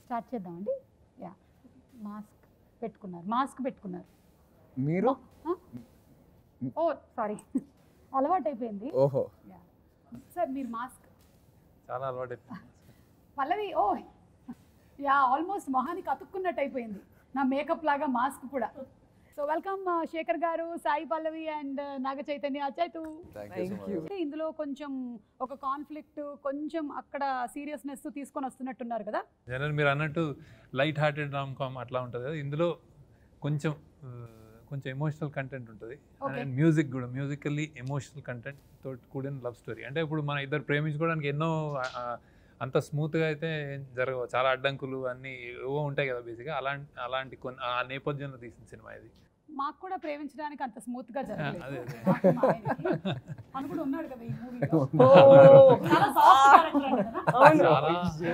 Start చేద్దామండి yeah mask పెట్టుకున్నారు mask పెట్టుకున్నారు మీరు ఆ? ఓ సారీ అలవాటు అయిపోయింది ఓహో యా సార్ మీరు మాస్క్ చాలా అలవాటు పల్లవి ఓ యా ఆల్మోస్ట్ మొహానికి అతుక్కున్నట్టు అయిపోయింది నా మేకప్ లాగా మాస్క్ కూడా so welcome Sekhar garu Sai Pallavi and Naga Chaitanya Chaitu thank you so much అంటే ఇందులో కొంచెం ఒక కాన్ఫ్లిక్ట్ కొంచెం అక్కడ సీరియస్నెస్ తీసుకొని వస్తున్నట్టున్నారు కదా జనరల్ మీరు అన్నట్టు లైట్ హార్టెడ్ రామ్ కామ్ అట్లా ఉంటుంది కదా ఇందులో కొంచెం ఆ, కొంచెం ఎమోషనల్ కంటెంట్ ఉంటుంది Okay. అండ్ మ్యూజిక్ కూడా మ్యూజికల్లీ ఎమోషనల్ కంటెంట్ తోటి కూడిన లవ్ స్టోరీ అంటే ఇప్పుడు మన ఇద్దరు ప్రేమించుకోవడానికి ఎన్నో ఆ, అంత స్మూత్గా అయితే ఏం జరగవు చాలా అడ్డంకులు అన్నీ ఏవో ఉంటాయి కదా బేసిక్గా అలాంటి అలాంటి కొన్ని ఆ నేపథ్యంలో తీసిన సినిమా ఇది మాకు కూడా ప్రేమించడానికి అంత స్మూత్ గా అదే, జరగలేదు అదే. మాకు మా ఆయనకి. తను కూడా ఉన్నాడు కదా ఈ మూవీలో ఓ. చాలా soft character అంట కదా. అవును చాలా.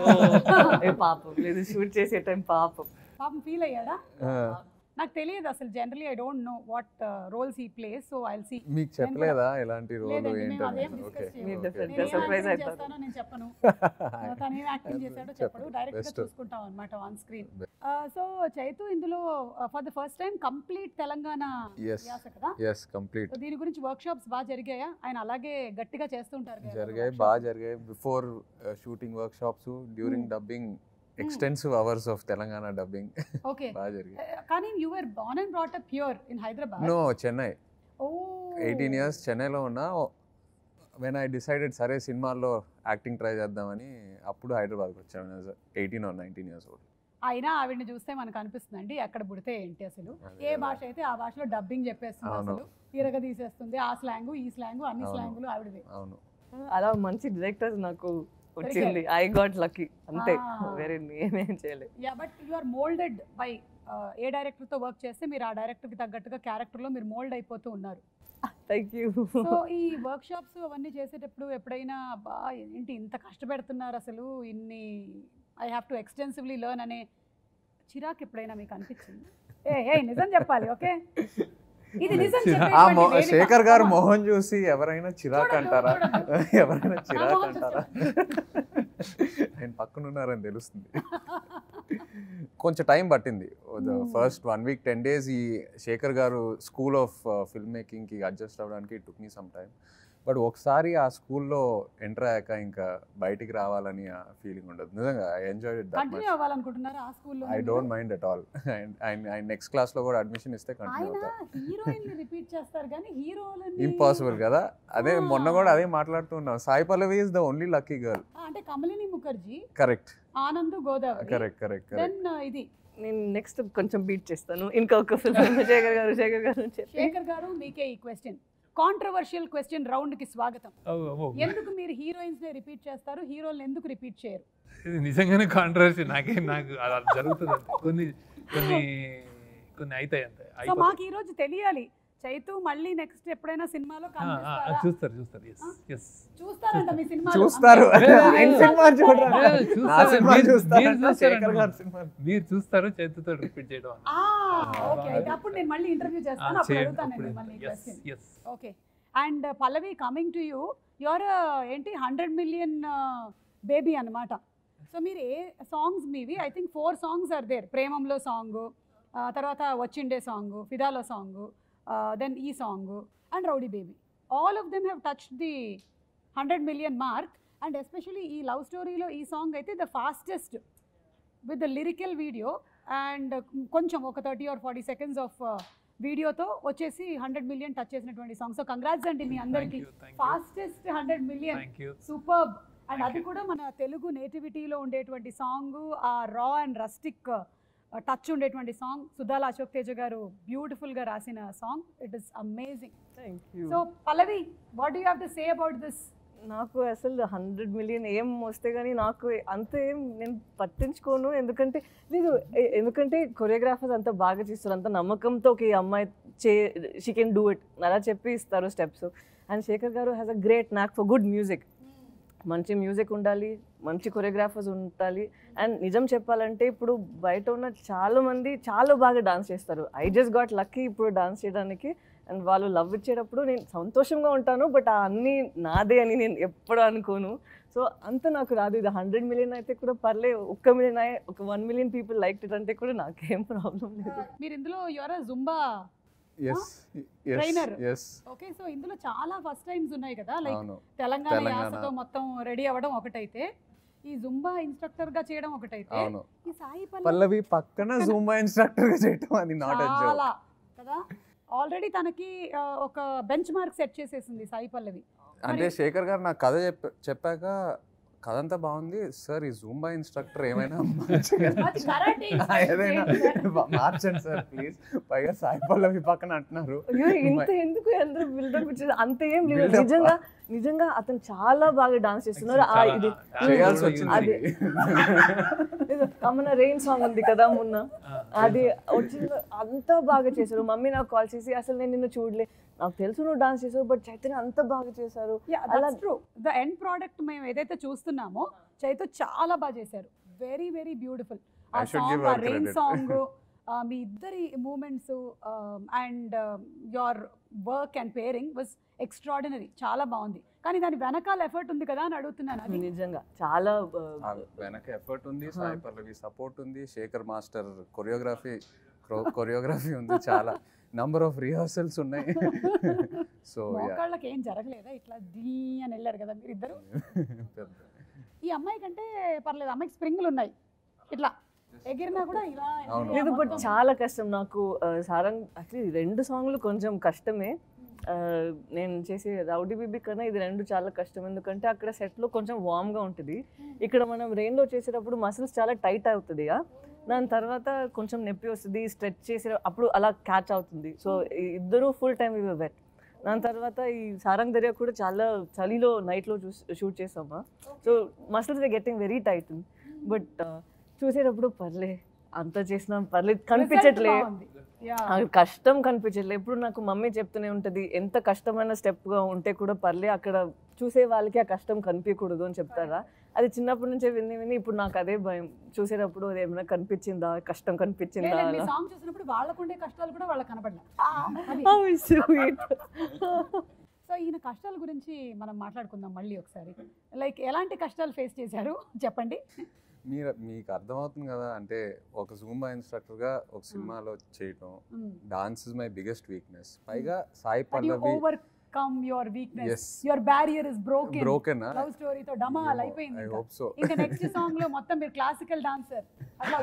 ఏ పాపం లేదు షూట్ చేసే టైం పాపం పాపం ఫీల్ అయ్యాడా నాకు తెలియదు అసలు generally I don't know what roles he plays so I see మీకు చెప్పలేదా ఎలాంటి రోల్ లేదండి, మేము అదేం ఏంటని discuss ఓకే చేయము. మీరు different నేను గా ఏం surprise యాక్టింగ్ అవుతారు. చేస్తానో నేను చెప్పను తను ఏం యాక్టింగ్ చేశాడో చెప్పడు చెప్పండి. డైరెక్ట్ గా Best. చూసుకుంటాం అనమాట ఆన్ స్క్రీన్ సో చైతు ఇందులో for the first time complete Telangana yes యాస కదా ఎస్ కంప్లీట్ సో దీని గురించి వర్క్ షాప్స్ బాగా జరిగాయా ఆయన అలాగే గట్టిగా చేస్తుంటారు కదా జరిగాయి workshops. బాగా జరిగాయి before shooting workshops during dubbing extensive hours of Telangana dubbing okay బాగా జరిగాయి కానీ you are born and brought up pure in Hyderabad no Chennai oh eighteen years చెన్నైలో ఉన్నా వెన్ ఐ డిసైడెడ్ సరే సినిమాల్లో యాక్టింగ్ ట్రై చేద్దామని అప్పుడు హైదరాబాద్కి వచ్చాను eighteen or nineteen years old అయినా ఆవిడని చూస్తే మనకు అనిపిస్తుందండి ఎక్కడ పుడితే ఏంటి అసలు అదే ఏ కదా. భాష అయితే ఆ భాషలో డబ్బింగ్ చెప్పేస్తుంది అవును. అసలు తిరగ తీసేస్తుంది ఆ స్లాంగ్ ఈ స్లాంగ్ అన్ని అవును. స్లాంగులు ఆవిడవే అవును అలా మంచి డైరెక్టర్స్ నాకు వచ్చింది ఐ గాట్ లక్కీ అంతే Ah. వేరే నేనేం చేయలేదు yeah but you are moulded by a director తో వర్క్ చేస్తే మీరు ఆ డైరెక్టర్ కి తగ్గట్టుగా క్యారెక్టర్ లో మీరు మోల్డ్ అయిపోతూ ఉన్నారు థ్యాంక్ యూ సో ఈ వర్క్ షాప్స్ అవన్నీ చేసేటప్పుడు ఎప్పుడైనా బా ఏంటి ఇంత కష్టపెడుతున్నారు అసలు ఇన్ని I have to extensively learn అనే చిరాకు ఎప్పుడైనా మీకు అనిపించింది ఏ ఏ నిజం చెప్పాలి ఓకే ఇది నిజం ఆ చెప్పేటువంటి మొ- వేదిక. శేఖర్ గారు Come on. మొహం చూసి ఎవరైనా చిరాక్ చూడొద్దు, అంటారా చూడొద్దు. ఎవరైనా చిరాక్ మొహం అంటారా నేను పక్కన ఉన్నారని తెలుస్తుంది కొంచెం టైం పట్టింది Hmm. First one week ten days ఈ Shekhar garu school of film మేకింగ్కి అడ్జస్ట్ అవ్వడానికి took me some time but ఒకసారి ఆ స్కూల్లో ఎంటర్ అయ్యాక ఇంకా బయటికి రావాలని ఆ ఫీలింగ్ ఉండదు నిజంగా I enjoy it that continue అవ్వాలనుకుంటున్నారా ఆ స్కూల్లో I don't mind at all ఆయన నెక్స్ట్ క్లాస్లో కూడా అడ్మిషన్ ఇస్తే కంటిన్యూ ఆయన అవుతా హీరోయిన్ రిపీట్ చేస్తారు కానీ హీరోలని ఇంపాసిబుల్ కదా అదే మొన్న కూడా Ah. అదే మాట్లాడుతున్నాం Sai Pallavi is the only lucky girl అంటే Kamalinee Mukherjee correct Anand Godavari correct correct correct then ఇది నేను నెక్స్ట్ కొంచెం బీట్ చేస్తాను ఇంకొక ఫిల్మ్ శేఖర్ గారు శేఖర్ గారు అని చెప్పి శేఖర్ గారు మీకే ఈ క్వశ్చన్ కాంట్రవర్షియల్ క్వశ్చన్ రౌండ్ కి స్వాగతం ఓ, ఓ, ఎందుకు మీరు హీరోయిన్స్ నే రిపీట్ చేస్తారు హీరోలను ఎందుకు రిపీట్ చేయరు ఇది నిజంగానే కాంట్రవర్సీ నాకే నాకు అలా జరుగుతుంది అంతే కొన్ని కొన్ని కొన్ని అవుతాయి అంతే సో అయిపోతాయి. మాకు ఈ రోజు తెలియాలి చైతు మళ్ళీ నెక్స్ట్ ఎప్పుడైనా సినిమాలో ఆ, ఆ, ఆ, కనిపిస్తారా చూస్తారు చూస్తారు ఎస్ ఎస్ చూస్తారంట మీ సినిమా చూస్తారు లేదు, లేదు, ఆయన లేదు. సినిమా చూడరా లేదు, నా చూస్తారు. సినిమా మీరు- చూస్తారంట, మీరు చూస్తారంట. శేఖర్ గారి సినిమా మీరు చూస్తారు చేతితో రిపీట్ చేయడం అని. ఓకే అయితే అప్పుడు నేను మళ్ళీ ఇంటర్వ్యూ ఆ, చేస్తాను అప్పుడు చేయండి అడుగుతాను అప్పుడు నేను మళ్ళీ yes, question yes. Okay and Pallavi coming to you your ఏంటి హండ్రెడ్ మిలియన్ బేబీ అన్నమాట సో మీరు ఏ సాంగ్స్ మీవి I think four songs are there ప్రేమంలో సాంగ్ తర్వాత వచ్చిండే సాంగ్ ఫిదాలో సాంగ్ దెన్ ఈ song and rowdy baby all of them have touch the hundred million mark and especially ఈ లవ్ స్టోరీలో ఈ సాంగ్ అయితే the fastest with the lyrical video and కొంచెం ఒక thirty are forty seconds of వీడియోతో వచ్చేసి hundred million touch చేసినటువంటి song so congrats అండి మీ Thank అందరికి you, thank you, fastest hundred million thank you. Superb and Thank అది you. కూడా మన తెలుగు నేటివిటీలో ఉండేటువంటి సాంగ్ ఆ రా అండ్ రస్టిక్ టచ్ ఉండేటువంటి సాంగ్ సుధాల అశోక్ తేజ గారు బ్యూటిఫుల్ గా రాసిన song it is amazing thank you so Pallavi what you have to say about this నాకు అసలు హండ్రెడ్ మిలియన్ ఏం వస్తే కానీ నాకు అంత ఏం నేను పట్టించుకోను ఎందుకంటే లేదు ఎ- ఎందుకంటే కొరియోగ్రాఫర్స్ అంత బాగా చేస్తారు అంత నమ్మకంతో ఒక ఈ అమ్మాయి చే షీ కెన్ డూ ఇట్ అలా చెప్పి ఇస్తారు steps and Shekhar garu has a great knack for good music మంచి మ్యూజిక్ ఉండాలి మంచి కొరియోగ్రాఫర్స్ ఉండాలి అండ్ నిజం చెప్పాలంటే ఇప్పుడు బయట ఉన్న చాలా మంది చాలా బాగా డాన్స్ చేస్తారు ఐ జస్ట్ గాట్ లక్కీ ఇప్పుడు డాన్స్ చేయడానికి అండ్ వాళ్ళు లవ్ ఇచ్చేటప్పుడు నేను సంతోషంగా ఉంటాను బట్ ఆ అన్నీ నాదే అని నేను ఎప్పుడు అనుకోను సో అంత నాకు రాదు ఇది హండ్రెడ్ మిలియన్ అయితే కూడా పర్లే ఒక్క మిలియన్ అయ్యే ఒక one million people like it అంటే కూడా నాకేం ప్రాబ్లం లేదు మీరు ఇందులో your zumba yes Trainer. Yes yes okay so ఇందులో చాలా ఫస్ట్ టైమ్స్ ఉన్నాయి కదా లైక్ అవును తెలంగాణ తెలంగాణ. యాసతో మొత్తం రెడీ అవ్వడం ఒకటైతే ఈ జుంబా ఇన్స్ట్రక్టర్ గా చేయడం ఒకటైతే అవును ఈ సాయి పల్లవి పల్లవి పక్కన జూంబా ఇన్స్ట్రక్టర్ గా చేయటం అది నాట్ అ చాలా కదా ఆల్రెడీ తనకి ఆ, ఒక బెంచ్ మార్క్ సెట్ చేసేసింది సాయి పల్లవి అంటే మరి- శేఖర్ గారు నాకు కథ చెప్ప చెప్పాక కథ అంతా బాగుంది సార్ ఈ జూంబా ఇన్స్ట్రక్టర్ ఏమైనా మంచిగా అది karate ఏదైనా instructor. మార్చండి సార్ ప్లీజ్ పైగా సాయి పల్లవి పక్కన అంటున్నారు అయ్యో ఇంత ఎందుకు అందరూ బిల్డప్ ఇచ్చారు అంత ఏం లేదు Build up. నిజంగా నిజంగా అతను చాలా బాగా డాన్స్ చేస్తున్నారు ఆ ఇది చేయాల్సి అది వచ్చింది ఏదో కమన రెయిన్ సాంగ్ ఉంది కదా మొన్న అది వచ్చింది అంత బాగా చేశారు మమ్మీ నాకు కాల్ చేసి అసలు నేను నిన్ను చూడలే నాకు తెలుసు నువ్వు డాన్స్ చేసావు బట్ చైతన్య అంత బాగా చేశారు అలా- ట్రూ ద ఎండ్ ప్రోడక్ట్ మేము ఏదైతే చూస్తున్నామో చైతు చాలా బాగా చేశారు వెరీ వెరీ బ్యూటిఫుల్ ఆ I should give సాంగ్ ఆ her రెయిన్ credit. సాంగ్ మీ ఇద్దరి movements and your work and pairing was extraordinary చాలా బాగుంది కానీ దాని వెనకాల ఎఫర్ట్ ఉంది కదా అని అడుగుతున్నాను అది నిజంగా చాలా ఆ వెనక ఎఫర్ట్ ఉంది సాయి పల్లవి సపోర్ట్ ఉంది శేఖర్ మాస్టర్ కొరియోగ్రఫీ కొరియోగ్రఫీ ఉంది చాలా నంబర్ ఆఫ్ రిహార్సల్స్ ఉన్నాయి సో మోకాళ్ళకి ఏం జరగలేదా ఇట్లా దీ అని వెళ్ళారు కదా మీరు ఇద్దరు ఈ అమ్మాయి కంటే పర్లేదు అమ్మాయికి స్ప్రింగ్లు ఉన్నాయి ఇట్లా ఎగిరినా కూడా ఇలా అవును. ఎగిరి లేదు బట్ మొత్తం- చాలా కష్టం నాకు ఆ, సారంగ్ యాక్చువల్లీ రెండు సాంగ్లు కొంచెం కష్టమే ఆ, నేను చేసే రౌడీ బీబీ కన్నా ఇది రెండు చాలా కష్టం ఎందుకంటే అక్కడ సెట్లో కొంచెం వామ్గా ఉంటుంది ఇక్కడ మనం రెయిన్లో చేసేటప్పుడు మసిల్స్ చాలా టైట్ అవుతుంది ఆ. దాని తర్వాత కొంచెం నొప్పి వస్తుంది స్ట్రెచ్ చేసే అప్పుడు అలా క్యాచ్ అవుతుంది సో ఇద్దరు ఫుల్ టైం ఇవి వెట్ దాని తర్వాత ఈ సారంగ్ దర్యా కూడా చాలా చలిలో నైట్లో చూ షూట్ చేసామా so muscles getting very tight but చూసేటప్పుడు పర్లే అంత చేసినా పర్లేదు కనిపించట్లే Result బాగుంది. Yeah. అది కష్టం కనిపించట్లే ఎప్పుడు నాకు మమ్మీ చెప్తూనే ఉంటుంది ఎంత కష్టమైన స్టెప్గా ఉంటే కూడా పర్లే అక్కడ చూసే వాళ్ళకి ఆ కష్టం కనిపించకూడదు అని చెప్తారా అది చిన్నప్పటి నుంచే విని విని ఇప్పుడు నాకు అదే భయం చూసేటప్పుడు అది ఏమైనా కనిపించిందా కష్టం కనిపించిందా లేదండి, మీ అలా సాంగ్ చూసినప్పుడు వాళ్ళకుండే కష్టాలు కూడా వాళ్ళకి కనపడలే అది. How sweet. సో ఈయన కష్టాల గురించి మనం మాట్లాడుకుందాం మళ్ళీ ఒకసారి లైక్ ఎలాంటి కష్టాలు ఫేస్ చేశారు చెప్పండి మీరు మీకు అర్థమవుతుంది కదా అంటే ఒక జూంబా ఇన్స్ట్రక్టర్ గా ఒక సినిమాలో చేయటం dance is my biggest weakness పైగా Sai Pallavi overcome your weakness Yes. Your barrier is broken broken love స్టోరీతో డమాల్ అయిపోయింది ఐ ఇంకా. హోప్ సో ఇంకా నెక్స్ట్ సాంగ్ లో మొత్తం మీరు క్లాసికల్ డాన్సర్ అట్లా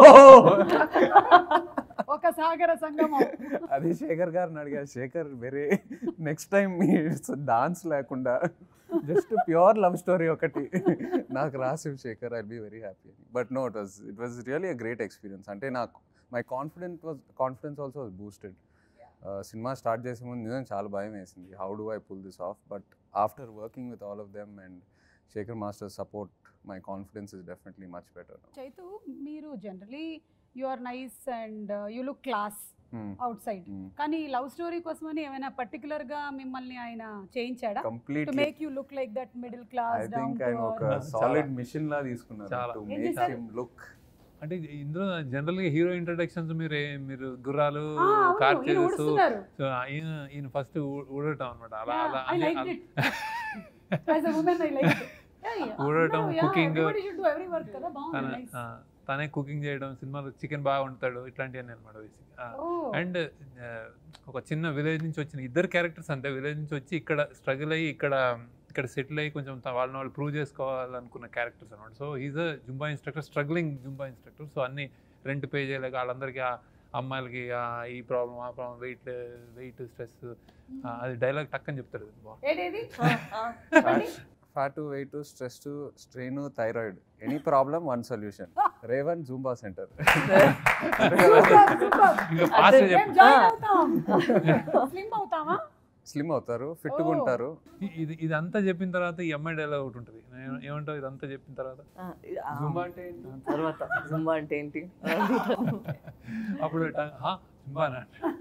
ఒక సాగర సంగమం అది శేఖర్ గారిని అడిగారు శేఖర్ వేరే నెక్స్ట్ టైం డాన్స్ లేకుండా జస్ట్ ప్యూర్ లవ్ స్టోరీ ఒకటి నాకు రాసి Shekhar I be very happy but no it was it was really a great experience అంటే నాకు my confident was confidence also was boosted సినిమా స్టార్ట్ చేసే ముందు నిజంగా చాలా భయం వేసింది how do I pull this off but after working with all of them and Shekhar master support my confidence is definitely much better Chaitu మీరు generally you are nice and you look class outside కానీ love story కోసమని ఏమైనా particular గా మిమ్మల్ని ఆయన చేయించాడా to completely make you look like that middle I class down think ఆయన ఒక చాలా. సాలిడ్ మిషన్ లా తీసుకున్నారు చాలా. టు ఏం మేక్ చేశారు? హిమ్ లుక్ అంటే ఇందులో జనరల్ గా హీరో ఇంట్రడక్షన్స్ మీరు ఏ- మీరు గుర్రాలు ఈయన కార్చేజెస్ ఊడుస్తున్నారు సో ఈయన ఈయన ఫస్ట్ ఊడటం అనమాట అలా అలా ఐ అన్ని- లైక్ అలా- it as a woman I like ఊడటం, cooking. Should do every work కదా తన బాగుంది nice. ఆ, తనే కుకింగ్ చేయడం సినిమాలో చికెన్ బాగా వండుతాడు ఇట్లాంటివన్నీ అనమాట Oh. అండ్ ఒక చిన్న విలేజ్ నుంచి వచ్చిన ఇద్దరు క్యారెక్టర్స్ అంతే విలేజ్ నుంచి వచ్చి ఇక్కడ స్ట్రగుల్ అయ్యి ఇక్కడ ఇక్కడ సెటిల్ అయ్యి కొంచెం త- వాళ్ళని వాళ్ళు ప్రూవ్ చేసుకోవాలనుకున్న క్యారెక్టర్స్ అనమాట so is a zumba instructor struggling zumba instructor so అన్ని రెంట్ పే చేయలేక వాళ్ళందరికీ ఆ అమ్మాయిలకి ఆ ఈ ప్రాబ్లం ఆ ప్రాబ్లం వెయిట్ వెయిట్ స్ట్రెస్ అది డైలాగ్ టక్కని చెప్తాడు ఏదేది ఆ, ఆ. చెప్పండి fat weight stress strain thyroid any problem one solution రేవన్ జూంబా సెంటర్ Super, super. ఇంకా ఫాస్ట్ అదే. మేము చెప్పు జాయిన్ అవుతాం స్లిమ్ అవుతామా స్లిమ్ అవుతారు ఫిట్గా Oh. ఉంటారు ఇ- ఇది ఇదంతా చెప్పిన తర్వాత ఈ అమ్మాయి డైలాగ్ ఒకటి ఉంటుంది నేను ఏమంటావు ఇదంతా చెప్పిన తర్వాత ఆ, ఆ, జూంబా అంటే ఏంటి? తర్వాత జుంబా అంటే ఏంటి అప్పుడు ట- "హా, జుంబానా?"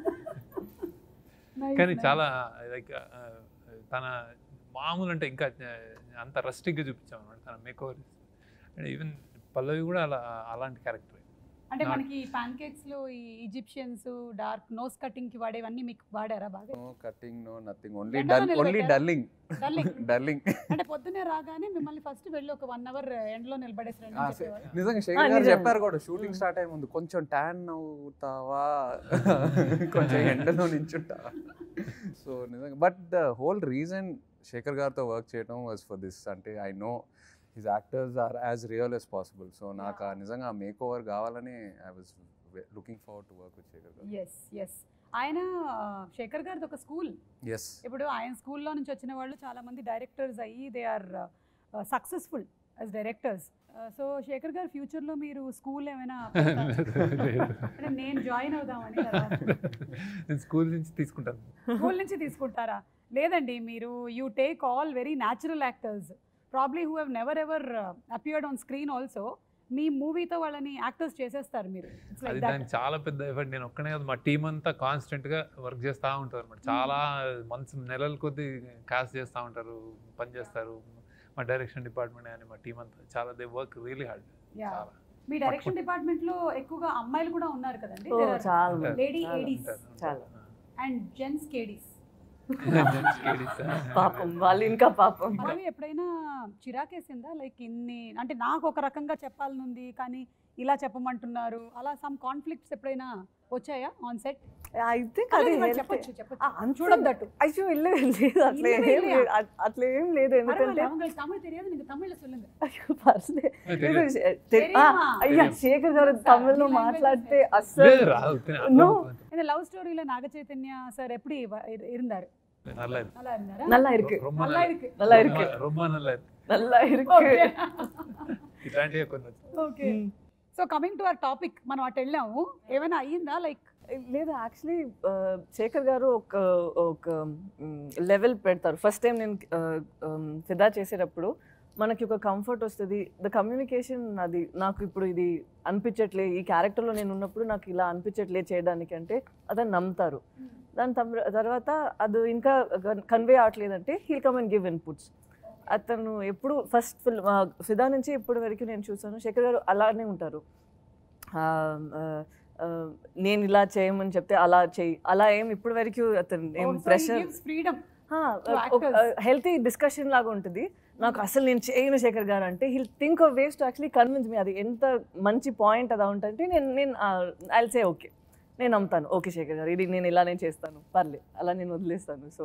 Nice, కానీ nice. చాలా లైక్ తన మామూలు అంటే ఇంకా ఆ, అంత రస్టిక్గా చూపించాం అనమాట తన makeover and even Pallavi కూడా అలా అలాంటి క్యారెక్టర్ అంటే Not- మనకి పాన్ కేక్స్ లో ఈ ఈజిప్షియన్స్ డార్క్ నోస్ కటింగ్ కి వాడేవన్నీ మీకు వాడారా బాగా no cutting no nothing only ఎండలో డల్ ఓన్లీ నిలబెట్టారా? Dulling Dulling. డల్లింగ్ అంటే పొద్దున్నే రాగానే మిమ్మల్ని ఫస్ట్ వెళ్ళి ఒక వన్ అవర్ ఎండలో నిలబడేసి రండి అని చెప్పేవారు. నిజంగా ఆ, శేఖర్ గారు నిజంగా. చెప్పారు కూడా షూటింగ్ స్టార్ట్ అయ్యే ముందు కొంచెం ట్యాన్ అవుతావా కొంచెం ఎండలో నించుంటావా సో నిజంగా but the whole reason Shekhar గారితో వర్క్ చేయడం వాజ్ ఫర్ దిస్ అంటే I know his actors are as real as possible so నాకు ఆ నిజంగా మేక్ ఓవర్ కావాలని I was looking forward to work with Shekhar garu yes yes ఆయన ఆ, శేఖర్ గారిది ఒక స్కూల్ ఎస్ ఇప్పుడు ఆయన స్కూల్లో నుంచి వచ్చిన వాళ్ళు చాలా మంది డైరెక్టర్స్ అయ్యి they are successful as directors so Shekhar garu ఫ్యూచర్లో మీరు స్కూల్ ఏమైనా పెడతారా? అంటే నేను జాయిన్ అవుదామని తర్వాత. నేను స్కూల్ నుంచి తీసుకుంటాను స్కూల్ నుంచి తీసుకుంటారా లేదండి మీరు you take all very natural actors probably who have never ever appeared on screen also మీ మూవీతో వాళ్ళని యాక్టర్స్ చేసేస్తారు మీరు It's like అది that. దానికి చాలా పెద్ద ఎఫర్ట్ నేను ఒక్కనే కాదు మా టీం అంతా కాన్స్టెంట్ గా వర్క్ చేస్తూ ఉంటారు అనమాట చాలా మంత్స్ నెలల కొద్ది కాస్ట్ చేస్తూ ఉంటారు పని చేస్తారు మా డైరెక్షన్ డిపార్ట్మెంట్ కానీ మా టీం అంతా చాలా they work really hard Yeah. చాలా మీ డైరెక్షన్ డిపార్ట్మెంట్ లో ఎక్కువగా అమ్మాయిలు కూడా ఉన్నారు కదండి ఓ, చాలా మంది. లేడీ చాలా. ఏడీస్ చాలా. అండ్ జెంట్స్ కేడీస్ పాపం వాళ్ళు ఇంకా పాపం అవి ఎప్పుడైనా చిరాకేసిందా లైక్ ఇన్ని అంటే నాకు ఒక రకంగా చెప్పాలనుంది కానీ ఇలా చెప్పమంటున్నారు అలా సమ్ కాన్ఫ్లిక్ట్స్ ఎప్పుడైనా వచ్చాయా ఆన్ సెట్ అయితే అది healthy. చెప్పొచ్చు ఆ, చెప్పొచ్చు అంతే. చూడొద్దట్టు అయ్యో లేదు లేదు అట్లా இல்லவே ఏం இல்லையா? లేదు అట్- అట్లా ఏం లేదు ఎందుకంటే பரவாயில்ல உங்களுக்கு தமிழ் தெரியாது நீங்க தமிழ்ல சொல்லுங்க అయ్యో పర్సే తెలియదు. లేదు, శే- తె- ఆ, தெரியுமா? అయ్యా తెలియదు. శేఖర్ గారు సార్, తమిళ్లో మీ language మాట్లాడితే is అస్సలు లేదు, రాదు. తిన- No. இந்த லவ் ஸ்டோரியில நாக சைத்தன்யா சார் எப்படி வ- இரு- இருந்தாரு நல்லா இருக்கு. நல்லா இருந்தாரா நல்லா இருக்கு ரொம்ப நல்லா நல்லா இருக்கு நல்லா இருக்கு ரொம்ப- ரொம்ப நல்லா இருக்கு நல்லா இருக்கு ఓకే ఇట్లాంటివి కొన్ని okay so coming to our topic మనం అటు వెళ్ళాము ఏమైనా అయ్యిందా లైక్ లేదు యాక్చువల్లీ శేఖర్ గారు ఒక ఒక లెవెల్ పెడతారు ఫస్ట్ టైం నేను uh, um, ఫిదా చేసేటప్పుడు మనకి ఒక కంఫర్ట్ వస్తుంది ద కమ్యూనికేషన్ అది నాకు ఇప్పుడు ఇది అనిపించట్లే ఈ క్యారెక్టర్లో నేను ఉన్నప్పుడు నాకు ఇలా అనిపించట్లే చేయడానికి అంటే అతను నమ్ముతారు దాని తమ్- తర్వాత అది ఇంకా కన్వే అవట్లేదంటే he'll come and give inputs అతను ఎప్పుడు ఫస్ట్ ఫిల్మ్ ఫిదా నుంచి ఇప్పటి వరకు నేను చూసాను శేఖర్ గారు అలానే ఉంటారు ఆ, ఆ, ఆ, నేను ఇలా చేయమని చెప్తే అలా చేయి అలా ఏం ఇప్పటి వరకు అతను ఏం ప్రెషర్ ఫ్రీడమ్ to ఒక actors. హెల్తీ డిస్కషన్ లాగా ఉంటుంది నాకు అసలు నేను చేయను శేఖర్ గారు అంటే he'll think of ways to actually convince me అది ఎంత మంచి పాయింట్ అదా ఉంటుంది నేను నేను ఐ సే ఓకే నేను నమ్ముతాను ఓకే శేఖర్ గారు ఇది నేను ఇలానే చేస్తాను పర్లే అలా నేను వదిలేస్తాను సో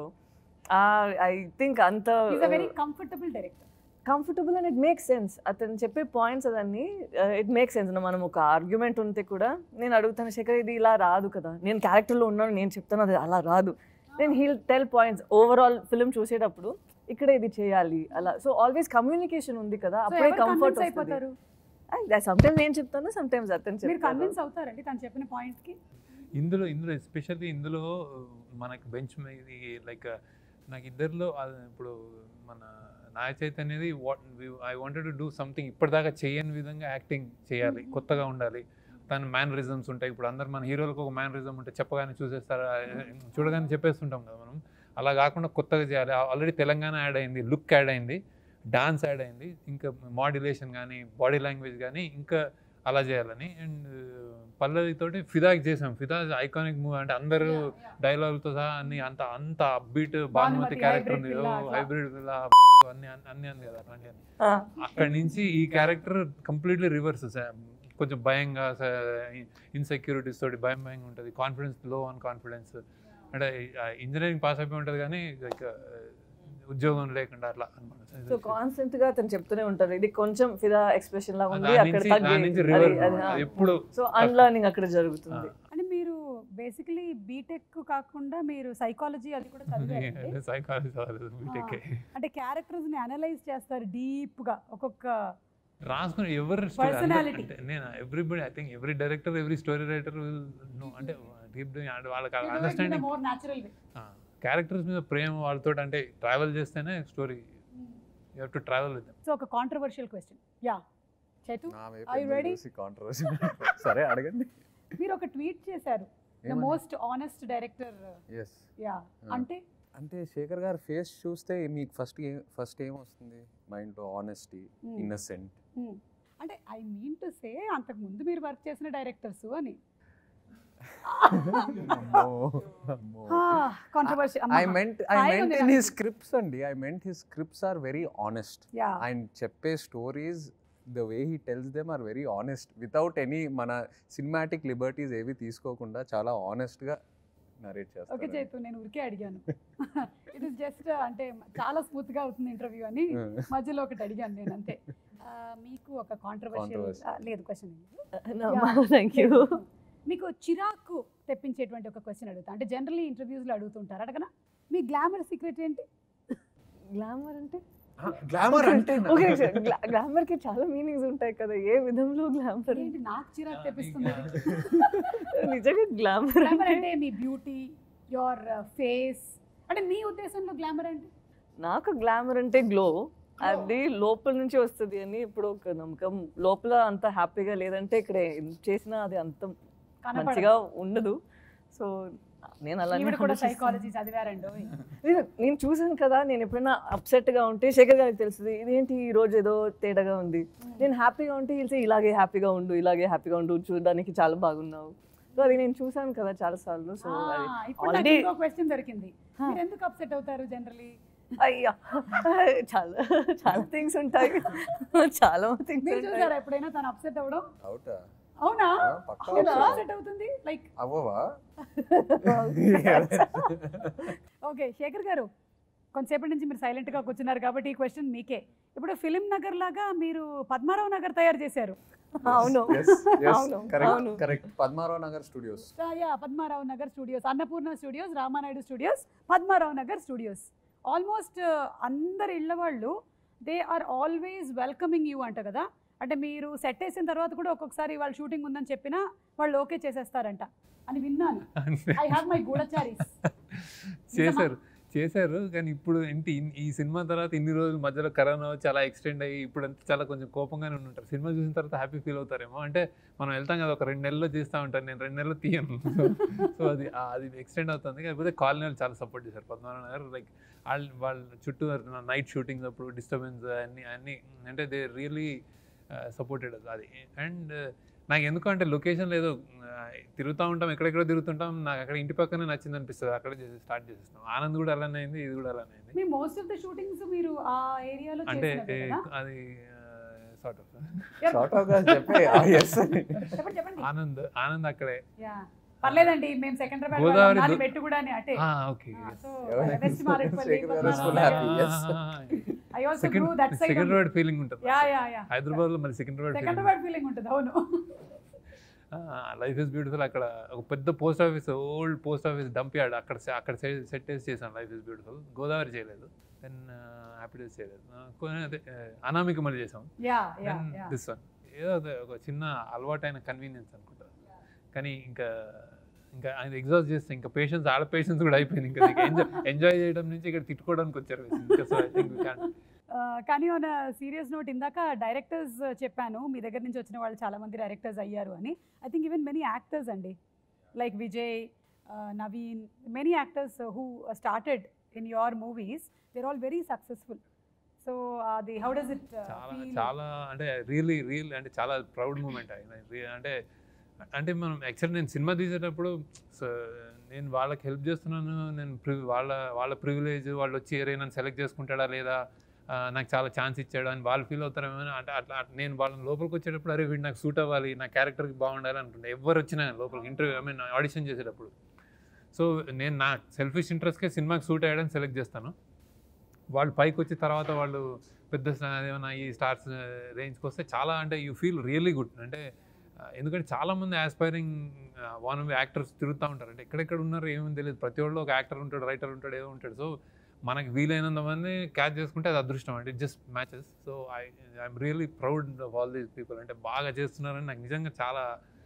ఐ థింక్ అంత is a very comfortable director comfortable and it make sense అతను చెప్పే పాయింట్స్ అదన్నీ ఇట్ మేక్ సెన్స్ మనం ఒక ఆర్గ్యుమెంట్ ఉంటే కూడా నేను అడుగుతాను శేఖర్ ఇది ఇలా రాదు కదా నేను క్యారెక్టర్లో ఉన్నాను నేను చెప్తాను అది అలా రాదు నేను he'll tell points overall film చూసేటప్పుడు ఇక్కడ ఇది చేయాలి అలా సో ఆల్వేస్ కమ్యూనికేషన్ ఉంది కదా అప్పుడే కంఫర్ట్ వస్తుంది అయిపోతారు సమ్టైమ్స్ నేను చెప్తాను సమ్టైమ్స్ అతను మీరు చెప్తాను కన్విన్స్ అవుతారండి తను చెప్పిన పాయింట్ కి ఇందులో ఇందులో ఎస్పెషల్లీ ఇందులో మనకి బెంచ్ ఇది లైక్ నాకు ఇద్దరిలో ఆ ఇప్పుడు మన నాయ చైతన్యది what I wanted to do something ఇప్పటిదాకా చేయని విధంగా యాక్టింగ్ చేయాలి కొత్తగా ఉండాలి తన మ్యానరిజమ్స్ ఉంటాయి ఇప్పుడు అందరు మన హీరోలకు ఒక మ్యానరిజం ఉంటే చెప్పగానే చూసేస్తారు ఆ, చూడగానే చెప్పేస్తుంటాం కదా మనం అలా కాకుండా కొత్తగా చేయాలి ఆల్రెడీ తెలంగాణ యాడ్ అయింది లుక్ యాడ్ అయింది డాన్స్ యాడ్ అయింది ఇంకా మాడ్యులేషన్ కానీ బాడీ లాంగ్వేజ్ కానీ ఇంకా అలా చేయాలని అండ్ పల్లవితోటి ఫిదాకి చేసాం ఫిదా ఐకానిక్ మూవీ అంటే అందరూ డైలాగులతో సహా అన్ని అంత అంత upbeat Bhanumathi Bhanumathi, character hybrid ఉంది పిల్ల అట్లా. హైబ్రిడ్ పిల్ల అన్ని అన్ని అంది కదా అట్లాంటి ఆ, అక్కడి నుంచి ఈ క్యారెక్టర్ కంప్లీట్లీ రివర్స్ కొంచెం భయంగా ఇన్సెక్యూరిటీస్ తోటి భయం భయంగా ఉంటుంది కాన్ఫిడెన్స్ లో ఆన్ కాన్ఫిడెన్స్ అంటే ఇంజనీరింగ్ పాస్ అయిపోయి ఉంటుంది కానీ లైక్ ఉద్యోగం లేకుండా అట్లా సో అనమాట కాన్స్టెంట్ గా అతను చెప్తూనే ఉంటారు ఇది కొంచెం ఫిదా ఎక్స్ప్రెషన్ లాగా ఉంది దాని అక్కడ నుంచి దాని నుంచి రివర్స్ తగ్గి ఎప్పుడు సో అన్లర్నింగ్ అక్కడ జరుగుతుంది అంటే మీరు బేసికలీ బీటెక్ కాకుండా మీరు సైకాలజీ అది కూడా చదివారండి సైకాలజీ చదవలేదు బీటెక్ అంటే క్యారెక్టర్స్ ని అనలైజ్ చేస్తారు డీప్ గా ఒక్కొక్క రాసుకుని ఎవరు Personality. నేను everybody I think every director every story writer will know అంటే డీప్ వాళ్ళకి understanding more natural way characters మీద ప్రేమ వాళ్ళతో అంటే ట్రావెల్ చేస్తేనే story you have to travel with so ఒక కాంట్రవర్షియల్ క్వశ్చన్ యా చైతు నా వైపు Are you ఎందుకు ready? చూసి కాంట్రవర్సీ సరే అడగండి మీరు ఒక ట్వీట్ చేశారు ద ఏమని? Most honest director yes yeah Ah. అంటే అంటే శేఖర్ గారి ఫేస్ చూస్తే మీకు ఫస్ట్ ఫస్ట్ ఏం వస్తుంది మైండ్లో ఆనెస్టీ Hmm. Innocent hmm. అంటే ఐ మీన్ టు సే అంతకు ముందు మీరు వర్క్ చేసిన డైరెక్టర్స్ అని కాంట్రవర్షి ఐ మెంట్ ఐ హాయిగా మెంట్ ఉంది ఇన్ నాకు. హిస్ స్క్రిప్ట్స్ అండి I meant his scripts are very honest yeah ఆయన చెప్పే stories the way he tells them are very honest without any మన సినిమాటిక్ లిబర్టీస్ ఏవి తీసుకోకుండా చాలా ఆనెస్ట్గా నరేట్ ఓకే చేస్తారు చైతు నేను ఊరికే అడిగాను ఇట్ ఇస్ జస్ట్ అంటే చాలా స్మూత్ గా అవుతుంది ఇంటర్వ్యూ అని మధ్యలో ఒకటి అడిగాను నేను అంతే ఆ, మీకు ఒక కాంట్రవర్షియల్ Controversy. లేదు క్వశ్చన్ థ్యాంక్ యూ మీకు చిరాకు తెప్పించేటువంటి ఒక క్వశ్చన్ అడుగుతా అంటే జనరల్లీ ఇంటర్వ్యూస్లో అడుగుతుంటారు అడగనా మీ గ్లామర్ సీక్రెట్ ఏంటి గ్లామర్ అంటే గ్లామర్ అంటే ఓకే గ్లామర్ కి చాలా మీనింగ్స్ ఉంటాయి కదా ఏ విధంలో గ్లామర్ ఏంటి నాకు చిరాకు తెప్పిస్తుంది నిజంగా గ్లామర్ గ్లామర్ అంటే మీ బ్యూటీ యువర్ ఫేస్ అంటే మీ ఉద్దేశంలో గ్లామర్ అంటే నాకు గ్లామర్ అంటే గ్లో అది లోపల నుంచి వస్తుంది అని ఇప్పుడు ఒక నమ్మకం లోపల అంత హ్యాపీగా లేదంటే ఇక్కడ ఏం చేసినా అది అంత మంచిగా ఉండదు సో నేను అలా ఈవిడ కూడా సైకాలజీ చదివారండి నేను చూసాను కదా నేను ఎప్పుడైనా upset గా ఉంటే శేఖర్ గారికి తెలుస్తుంది ఇదేంటి ఈ రోజు ఏదో తేడాగా ఉంది నేను హ్యాపీగా ఉంటే తెలిసి ఇలాగే హ్యాపీగా ఉండు ఇలాగే హ్యాపీగా ఉండు చూడడానికి చాలా బాగున్నావు సో అది నేను చూసాను కదా చాలా సార్లు సో అది ఇప్పుడు నాకు already- ఇంకో క్వశ్చన్ దొరికింది Huh. మీరు ఎందుకు అప్సెట్ అవుతారు జనరలీ అయ్యా చాలా చాలా థింగ్స్ ఉంటాయి చాలా థింగ్స్ మీరు ఉంటాయి చూసారా ఎప్పుడైనా తను అప్సెట్ అవ్వడం అవుటా అవునా పక్కా ఎందుకు upset. అప్సెట్ అవుతుంది లైక్ అవ్వవా ఓకే శేఖర్ గారు కొంతసేపటి నుంచి మీరు silent గా కూర్చున్నారు కాబట్టి ఈ క్వశ్చన్ మీకే ఇప్పుడు ఫిలిం నగర్ లాగా మీరు పద్మారావు నగర్ తయారు చేశారు అవును అవును, కరెక్ట్ అవును. Correct Padmarao Nagar studios yeah Padmarao Nagar studios Annapurna studios Ramanaidu studios Padmarao Nagar studios almost అందరి ఇళ్ళ వాళ్ళు they are always welcoming you అంట కదా అంటే మీరు సెట్ వేసిన తర్వాత కూడా ఒక్కొక్కసారి వాళ్ళు షూటింగ్ ఉందని చెప్పినా వాళ్ళు ఓకే చేసేస్తారంట అని విన్నాను ఐ హ్యావ్ మై గూఢచారీస్ చేశారు చేశారు కానీ ఇప్పుడు ఏంటి ఇన్- ఈ సినిమా తర్వాత ఇన్ని రోజుల మధ్యలో కరోనా చాలా ఎక్స్టెండ్ అయ్యి ఇప్పుడు అంతా చాలా కొంచెం కోపంగానే ఉంటారు సినిమా చూసిన తర్వాత హ్యాపీ ఫీల్ అవుతారేమో అంటే మనం వెళ్తాం కదా ఒక రెండు నెలల్లో చేస్తూ ఉంటాను నేను రెండు నెలలు తీయను సో అది ఆ- అది ఎక్స్టెండ్ అవుతుంది కాకపోతే కాలనీ వాళ్ళు చాలా సపోర్ట్ చేశారు పద్మనాభ నగర్ లైక్ వాళ్ళు వాళ్ళ చుట్టూ నైట్ షూటింగ్స్ అప్పుడు డిస్టర్బెన్స్ అన్ని అన్ని అంటే దే రియలీ సపోర్టెడ్ అది అండ్ నాకు ఎందుకు అంటే లొకేషన్ లేదు తిరుగుతూ ఉంటాం ఎక్కడెక్కడో తిరుగుతుంటాం నాకు అక్కడ ఇంటి పక్కనే నచ్చింది అనిపిస్తుంది అక్కడ చేసి స్టార్ట్ చేసేస్తాం ఆనంద్ కూడా అలానే అయింది ఇది కూడా అలానే అయింది మీ మోస్ట్ ఆఫ్ ద షూటింగ్స్ మీరు ఆ ఏరియాలో అంటే చేసినవే ఏ, కదా అది సార్ట్ ఆఫ్ షార్ట్ ఆఫ్ గా చెప్పే ఎస్ చెప్పండి చెప్పండి ఆనంద్ ఆనంద్ అక్కడే యా పర్లేదండి మేము సెకండ్రాబాద్ గోదావరి నాది దు- పెట్టు కూడా అటే ఓకే సో ఎవరు? West Marredpally Sekhar garu Padmanabha full Nagar. happy. yes. I also grew that side Secunderabad feeling ఉంటుంది యా యా యా హైదరాబాద్ లో మరి సికింద్రాబాద్ ఫీలింగ్ సెకండ్రాబాద్ ఫీలింగ్ ఉంటుంది అవును లైఫ్ ఇస్ బ్యూటిఫుల్ అక్కడ ఒక పెద్ద post office old post office dump yard అక్కడ se- అక్కడ సెట్ చేసి చేశాను లైఫ్ ఇస్ బ్యూటిఫుల్ గోదావరి చేయలేదు దెన్ హ్యాపీ డేస్ చేయలేదు Uh, కొన్ని అదే uh, అనామిక మళ్ళీ చేసాం yeah yeah then yeah this one ఏదో అదే ఒక చిన్న అలవాటైన కన్వీనియన్స్ అనుకుంటా కానీ ఇంకా ఇంకా ఆయన ఎగ్జాస్ట్ చేస్తే ఇంకా పేషెన్స్ ఆడ పేషెన్స్ కూడా అయిపోయింది ఇంకా ఎంజాయ్ ఎంజాయ్ చేయడం నుంచి ఇక్కడ తిట్టుకోవడానికి వచ్చారు ఇంకా సో ఐ థింక్ కానీ ఆన్ సీరియస్ నోట్ ఇందాక డైరెక్టర్స్ చెప్పాను మీ దగ్గర నుంచి వచ్చిన వాళ్ళు చాలా మంది డైరెక్టర్స్ అయ్యారు అని I think even many actors అండి like Vijay Naveen many actors who started in your movies there all very successful so అది హౌ డస్ ఇట్ చాలా చాలా అంటే రియల్లీ రియల్ అంటే చాలా ప్రౌడ్ మూమెంట్ అంటే అంటే మనం యాక్చువల్లీ నేను సినిమా తీసేటప్పుడు so, నేను వాళ్ళకి హెల్ప్ చేస్తున్నాను నేను pri- వాళ్ళ వాళ్ళ ప్రివిలేజ్ వాళ్ళు వచ్చి ఏరే నన్ను సెలెక్ట్ చేసుకుంటాడా లేదా ఆ, నాకు చాలా ఛాన్స్ ఇచ్చాడు అని వాళ్ళు ఫీల్ అవుతారేమో అని అంటే అట్లా అట్లా నేను వాళ్ళని లోపలికి వచ్చేటప్పుడు అరే వీడు నాకు సూట్ అవ్వాలి నా క్యారెక్టర్కి బాగుండాలి అనుకుంటే ఎవరు వచ్చినా లోపలికి ఇంటర్వ్యూ ఐ మీన్ ఆడిషన్ చేసేటప్పుడు సో నేను నా సెల్ఫిష్ ఇంట్రెస్ట్కే సినిమాకి సూట్ అయ్యడానికి సెలెక్ట్ చేస్తాను వాళ్ళు పైకి వచ్చిన తర్వాత వాళ్ళు పెద్ద స్టా- ఏమైనా ఈ స్టార్స్ రేంజ్కి వస్తే చాలా అంటే యూ ఫీల్ రియల్లీ గుడ్ అంటే ఆ, ఎందుకంటే చాలామంది ఆస్పైరింగ్ వన్ యాక్టర్స్ తిరుగుతూ ఉంటారు అంటే ఎక్కడెక్కడ ఉన్నారు ఏమీ తెలియదు ప్రతి ఒళ్ళు ఒక యాక్టర్ ఉంటాడు రైటర్ ఉంటాడు ఏదో ఉంటాడు సో మనకి వీలైనంత మంది క్యాచ్ చేసుకుంటే అది అదృష్టం అంటే just matches so I I'm really proud of all these people అంటే బాగా చేస్తున్నారని నాకు నిజంగా చాలా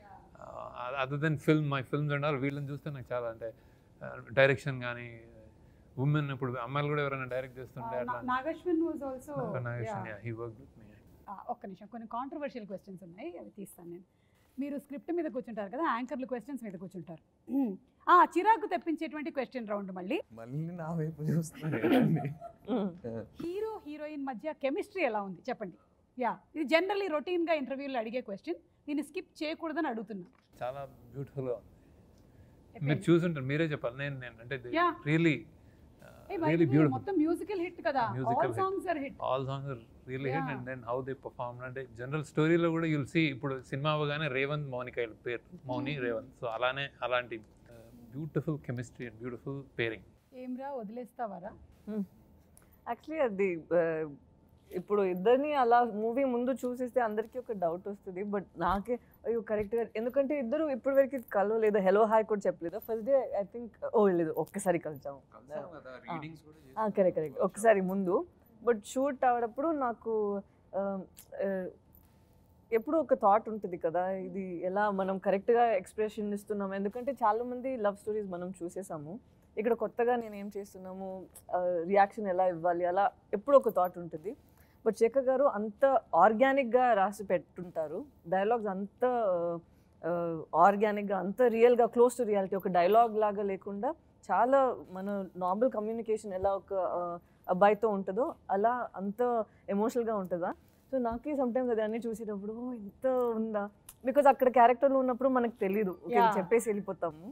other than film my films and all వీళ్ళని చూస్తే నాకు చాలా అంటే డైరెక్షన్ కానీ ఉమెన్ ఇప్పుడు అమ్మాయిలు కూడా ఎవరైనా డైరెక్ట్ చేస్తుంటే అట్లా Nagashwin was also Nagashwin he work with me ఒక్క నిమిషం కొన్ని కాంట్రవర్షియల్ క్వశ్చన్స్ ఉన్నాయి అవి తీస్తాను నేను మీరు స్క్రిప్ట్ మీద కూర్చుంటారు కదా యాంకర్లు క్వశ్చన్స్ మీద కూర్చుంటారు ఆ చిరాకు తెప్పించేటువంటి క్వశ్చన్ రౌండ్ మళ్ళీ మళ్ళీ నా వైపు చూస్తున్నారు ఏంటండి? హీరో హీరోయిన్ మధ్య కెమిస్ట్రీ ఎలా ఉంది చెప్పండి యా ఇది జనరల్లీ రొటీన్గా ఇంటర్వ్యూలో అడిగే క్వశ్చన్ దీన్ని స్కిప్ చేయకూడదని అడుగుతున్నా చాలా బ్యూటిఫుల్గా ఉంది మీరు చూసుంటారు మీరే చెప్పాలి నేను నేను అంటే Yeah. Really a, by really the way, beautiful మొత్తం మ్యూజికల్ హిట్ కదా Musical all hit. Songs are hit all songs are really hit Yeah. And then how they perform అంటే జనరల్ స్టోరీలో కూడా యుల్ సీ ఇప్పుడు సినిమా అవగానే రేవంత్ మౌనిక వీళ్ళ పేరు మౌని Hmm. Revanth so అలానే అలాంటి beautiful chemistry and beautiful pairing ఏమ్రా వదిలేస్తావారా యాక్చువల్లీ అది ఆ, ఇప్పుడు ఇద్దరిని అలా మూవీ ముందు చూసేస్తే అందరికీ ఒక డౌట్ వస్తుంది బట్ నాకే అయ్యో కరెక్ట్గా ఎందుకంటే ఇద్దరు ఇప్పటి వరకు కలవలేదు హలో హాయ్ కూడా చెప్పలేదు ఫస్ట్ డే ఐ థింక్ ఓ లేదు ఒక్కసారి కలిసాము కరెక్ట్ కరెక్ట్ ఒకసారి ముందు బట్ షూట్ అవడప్పుడు నాకు ఆ, ఆ, ఎప్పుడు ఒక థాట్ ఉంటుంది కదా ఇది ఎలా మనం కరెక్ట్గా ఎక్స్ప్రెషన్ ఇస్తున్నాం ఎందుకంటే చాలామంది లవ్ స్టోరీస్ మనం చూసేసాము ఇక్కడ కొత్తగా నేను ఏం చేస్తున్నాము రియాక్షన్ ఎలా ఇవ్వాలి అలా ఎప్పుడు ఒక థాట్ ఉంటుంది బట్ శేఖర్ గారు అంత ఆర్గానిక్గా రాసి పెట్టుంటారు డైలాగ్స్ అంత ఆర్గానిక్గా అంత రియల్గా క్లోజ్ టు రియాలిటీ ఒక డైలాగ్ లాగా లేకుండా చాలా మన నార్మల్ కమ్యూనికేషన్ ఎలా ఒక ఆ, అబ్బాయితో ఉంటుందో అలా అంత ఎమోషనల్గా ఉంటుందా సో నాకే సమ్టైమ్స్ అది అన్నీ చూసేటప్పుడు "ఓ, ఇంత ఉందా బికాజ్ అక్కడ క్యారెక్టర్లో ఉన్నప్పుడు మనకు తెలీదు ఓకే Yeah. చెప్పేసి వెళ్ళిపోతాము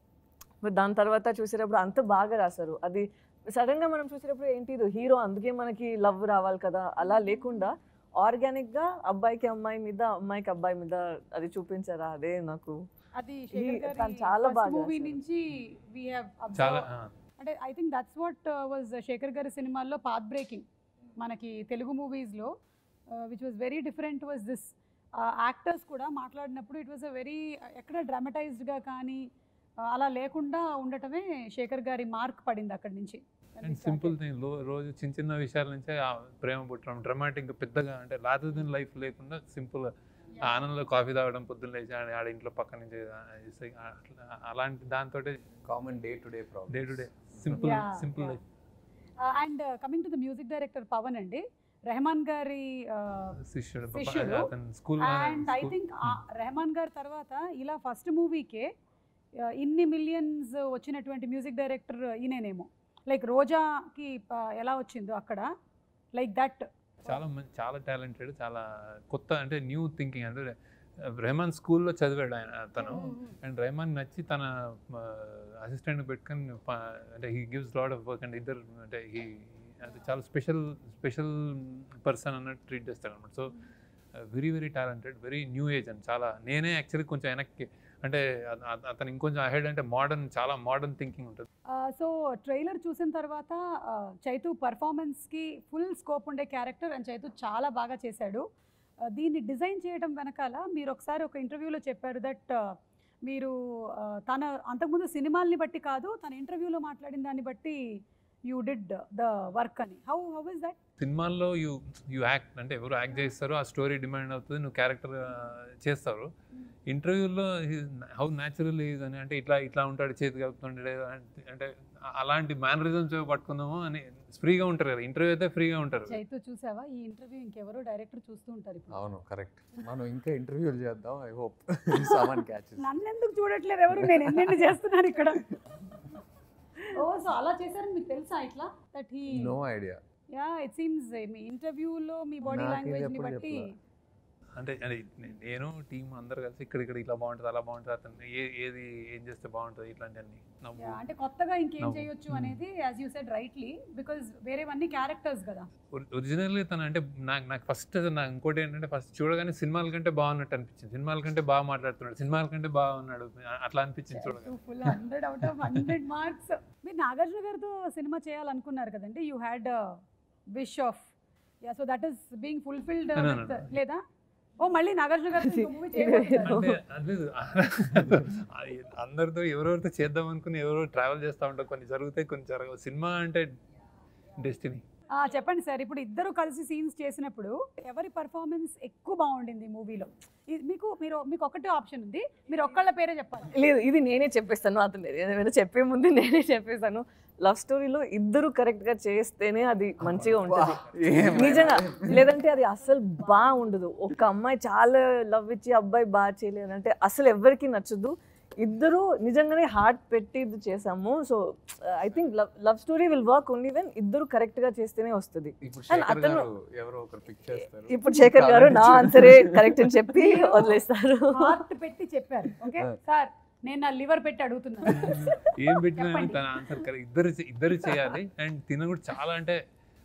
బట్ దాని తర్వాత చూసేటప్పుడు అంత బాగా రాశారు అది సడన్గా మనం చూసేటప్పుడు ఏంటి ఇది హీరో అందుకే మనకి లవ్ రావాలి కదా అలా లేకుండా ఆర్గానిక్గా అబ్బాయికి అమ్మాయి మీద అమ్మాయికి అబ్బాయి మీద అది చూపించారా అదే నాకు అది శేఖర్ ఈ- గారి తను చాలా బాగా మూవీ రాశారు. నుంచి వి హావ్ చాలా అంటే I think that's what was Sekhar గారి సినిమాల్లో పాత్ బ్రేకింగ్ మనకి తెలుగు మూవీస్లో which was very different was this actors కూడా మాట్లాడినప్పుడు ఇట్ వాజ్ అ వెరీ ఎక్కడ డ్రామటైజ్డ్గా కానీ uh, అలా లేకుండా ఉండటమే శేఖర్ గారి మార్క్ పడింది అక్కడి నుంచి when we and started. Simple thing రోజు చిన్న చిన్న విషయాల నుంచే ఆ ప్రేమ పుట్టడం డ్రమాటిక్ పెద్దగా అంటే లాదర్ దిన్ లైఫ్ లేకుండా సింపుల్ Yeah. ఆనందంలో కాఫీ తాగడం పొద్దున్న లేచి ఆడ- ఆడ ఇంట్లో పక్క నుంచి ఆ, ఇస్తే అట్లా అలాంటి దాంతో common day to day problem day to day simple Yeah, simple yeah. Life and coming to the music director Pavan అండి రెహమాన్ గారి uh, శిష్యుడు శిష్యుడు. అతను school and I think Rahman గారి తర్వాత ఇలా ఫస్ట్ మూవీకే ఇన్ని మిలియన్స్ వచ్చినటువంటి మ్యూజిక్ డైరెక్టర్ ఈయనేనేమో లైక్ రోజాకి ప- ఎలా వచ్చిందో అక్కడ లైక్ దట్ చాలా మంచి చాలా టాలెంటెడ్ చాలా కొత్త అంటే న్యూ థింకింగ్ అంటే రెహమాన్ స్కూల్లో చదివాడు ఆయన తను అండ్ రెహమాన్ నచ్చి తన అసిస్టెంట్ పెట్టుకొని ప- అంటే he gives lot of work and ఇద్దరు అంటే హీ అది చాలా స్పెషల్ స్పెషల్ పర్సన్ అన్నట్టు ట్రీట్ చేస్తాడు అనమాట so very very talented very new age and చాలా నేనే యాక్చువల్లీ కొంచెం వెనక్కి అంటే అత- అత- అతను ఇంకొంచెం అహెడ్ అంటే మోడర్న్ చాలా మోడర్న్ థింకింగ్ ఉంటుంది సో ట్రైలర్ చూసిన తర్వాత uh, చైతు పర్ఫార్మెన్స్కి ఫుల్ స్కోప్ ఉండే క్యారెక్టర్ అండ్ చైతు చాలా బాగా చేశాడు Uh, దీన్ని డిజైన్ చేయడం వెనకాల మీరు ఒకసారి ఒక ఇంటర్వ్యూలో చెప్పారు దట్ మీరు uh, తన అంతకుముందు సినిమాల్ని బట్టి కాదు తన ఇంటర్వ్యూలో మాట్లాడిన దాన్ని బట్టి యూ డిడ్ ద వర్క్ అని హౌ హౌ ఇస్ దట్ సినిమాల్లో యూ యూ యాక్ట్ అంటే ఎవరు యాక్ట్ చేస్తారో ఆ స్టోరీ డిమాండ్ అవుతుంది నువ్వు క్యారెక్టర్ చేస్తారు ఇంటర్వ్యూలో హౌ న్యాచురల్ ఈజ్ అని అంటే ఇట్లా ఇట్లా ఉంటాడు చేతి కలుపుతుంటాడు అంటే- అంటే అలాంటి మేనరిజమ్స్ పట్టుకుందాము అని ఫ్రీగా ఉంటారు కదా ఇంటర్వ్యూ అయితే ఫ్రీగా ఉంటారు చైతు చూసావా ఈ ఇంటర్వ్యూ ఇంకెవరో డైరెక్టర్ చూస్తూ ఉంటారు ఇప్పుడు అవును కరెక్ట్ మనం ఇంకా ఇంటర్వ్యూలు చేద్దాం ఐ హోప్ సామాన్ క్యాచెస్ నన్ను ఎందుకు చూడట్లేదు ఎవరు నేను ఎన్నెన్ని చేస్తున్నాను ఇక్కడ ఓ సో అలా చేశారని మీకు తెలుసా ఇట్లా that he no idea yeah it seems మీ ఇంటర్వ్యూలో మీ బాడీ నాకే లాంగ్వేజ్ ని ఎప్పుడు బట్టి చెప్పలా. అంటే అంటే నేను టీం అందరు కలిసి ఇక్కడ ఇక్కడ ఇట్లా బాగుంటుంది అలా బాగుంటుంది అతను ఏ ఏది ఏం చేస్తే బాగుంటుంది ఇట్లాంటివన్నీ నవ్వు Yeah, అంటే కొత్తగా ఇంకేం నవ్వు. చేయొచ్చు Hmm. అనేది as you said rightly because వేరేవన్నీ క్యారెక్టర్స్ కదా ఒరిజినల్లీ తను అంటే నాకు నాకు ఫస్ట్ నాకు ఇంకోటి ఏంటంటే ఫస్ట్ చూడగానే సినిమాల కంటే బాగున్నట్టు అనిపించింది సినిమాల కంటే బాగా మాట్లాడుతున్నాడు సినిమాల కంటే బాగున్నాడు అట్లా అనిపించింది చూడగానే full hundred out of hundred marks మీరు నాగార్జున గారితో సినిమా చేయాలనుకున్నారు కదండి you had wish of yeah so that is being fulfilled No, no, no. లేదా ఓ మళ్ళీ నాగార్జున గారితో మూవీ ఇది- చేయబోతున్నారు అంటే లేదు అది అందరితో ఎవరెవరితో చేద్దాం అనుకుని ఎవరో ట్రావెల్ చేస్తూ ఉంటారు కొన్ని జరుగుతాయి కొన్ని జరగవు సినిమా అంటే డెస్టినీ ఆ, చెప్పండి సార్ ఇప్పుడు ఇద్దరు కలిసి సీన్స్ చేసినప్పుడు ఎవరి పర్ఫార్మెన్స్ ఎక్కువ బాగుండింది మూవీలో మీకు మీరు మీకు ఒకటే ఆప్షన్ ఉంది మీరు ఒక్కళ్ళ పేరే చెప్పాలి లేదు ఇది నేనే చెప్పేస్తాను అతను ఏదైనా చెప్పే ముందు నేనే చెప్పేస్తాను లవ్ స్టోరీలో ఇద్దరు కరెక్ట్ గా చేస్తేనే అది మంచిగా ఉంటుంది నిజంగా లేదంటే అది అస్సలు బాగా ఉండదు ఒక అమ్మాయి చాలా లవ్ ఇచ్చి అబ్బాయి బాగా చేయలేదు అంటే అసలు ఎవరికి నచ్చదు ఇద్దరు నిజంగానే హార్ట్ పెట్టి ఇది చేసాము so I think love love story will work only when ఇద్దరు కరెక్ట్ గా చేస్తేనే వస్తుంది ఇప్పుడు And శేఖర్ అతను- గారు ఎవరో ఒకరు పిక్ చేస్తారు ఇప్పుడు శేఖర్ గారు నా ఆన్సరే కరెక్ట్ అని చెప్పి వదిలేస్తారు హార్ట్ పెట్టి చెప్పారు ఓకే సార్ నేను నా లివర్ పెట్టి అడుగుతున్నాను ఏం పెట్టినా చెప్పండి. తన ఆన్సర్ కరెక్ట్ ఇద్దరు చే- ఇద్దరు చేయాలి అండ్ తిన కూడా చాలా అంటే